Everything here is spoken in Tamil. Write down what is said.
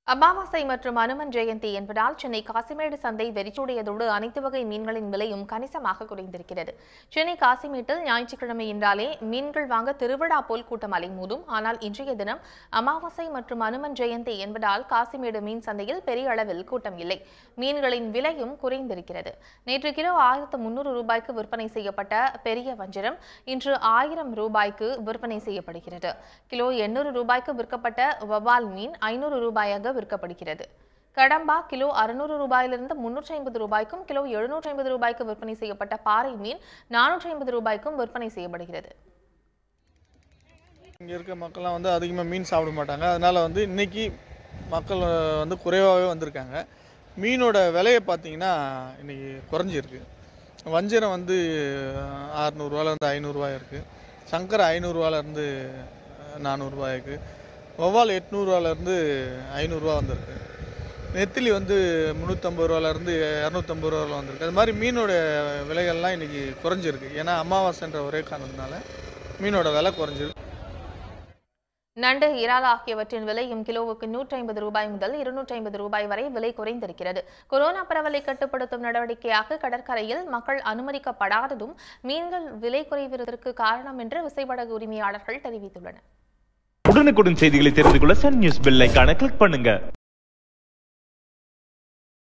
அமாவாசை மற்றும் அனுமன் ஜெயந்தி என்பதால் சென்னை காசிமேடு சந்தை வெறிச்சோடியதோடு அனைத்து வகை மீன்களின் விலையும் கணிசமாக குறைந்திருக்கிறது சென்னை காசிமேட்டில் ஞாயிற்றுக்கிழமை என்றாலே மீன்கள் வாங்க திருவிழா போல் கூட்டம் அலைமோதும் ஆனால் இன்றைய தினம் அமாவாசை மற்றும் அனுமன் ஜெயந்தி என்பதால் காசிமேடு மீன் சந்தையில் பெரிய அளவில் கூட்டம் இல்லை மீன்களின் விலையும் குறைந்திருக்கிறது நேற்று கிலோ ஆயிரத்து முன்னூறு ரூபாய்க்கு விற்பனை செய்யப்பட்ட பெரிய வஞ்சிரம் இன்று ஆயிரம் ரூபாய்க்கு விற்பனை செய்யப்படுகிறது கிலோ எண்ணூறு ரூபாய்க்கு விற்கப்பட்ட வவால் மீன் ஐநூறு ரூபாயாக விற்கப்படுகிறது கடம்பா கிலோ அறுநூறு ரூபாயிலிருந்து முன்னூற்றி ஐம்பது ரூபாய்க்கும் கிலோ எழுநூற்றி ஐம்பது ரூபாய்க்கு விற்பனை செய்யப்பட்ட பாறை மீன் நானூற்றி ஐம்பது ரூபாய்க்கும் விற்பனை செய்யப்படுகிறது இங்கே இருக்க மக்கள்லாம் வந்து அதிகமாக மீன் சாப்பிட மாட்டாங்க அதனால் வந்து இன்னைக்கு மக்கள் வந்து குறைவாகவே வந்திருக்காங்க மீனோட விலையை பார்த்தீங்கன்னா இன்னைக்கு குறைஞ்சிருக்கு வஞ்சிரம் வந்து அறநூறுவாலேருந்து ஐநூறுரூவா இருக்குது சங்கரை ஐநூறுரூவாலேருந்து நானூறுரூவா இருக்குது வவ்வால் எட்நூறுவாலேருந்து ஐநூறுரூவா வந்திருக்கு நெத்திலி வந்து முந்நூற்றம்பது ரூபாலேருந்து இரநூத்தம்பது ரூபாவில் வந்திருக்கு அது மாதிரி மீனோட விலைகள்லாம் இன்னைக்கு குறைஞ்சிருக்கு ஏன்னா அமாவாசைன்ற ஒரே காரணத்தினால மீனோட விலை குறைஞ்சிருக்கு நண்டு இறால் ஆகியவற்றின் விலையும் கிலோவுக்கு நூற்றி ஐம்பது ரூபாய் முதல் இருநூற்றி ஐம்பது ரூபாய் வரை விலை குறைந்திருக்கிறது கொரோனா பரவலை கட்டுப்படுத்தும் நடவடிக்கையாக கடற்கரையில் மக்கள் அனுமதிக்கப்படாததும் மீன்கள் விலை குறைவதற்கு காரணம் என்று விசைப்படகு உரிமையாளர்கள் தெரிவித்துள்ளனர் உடனுக்குடன் செய்திகளை தெரிந்து கொள்ள சன் நியூஸ் பெல் ஐகானை கிளிக் பண்ணுங்க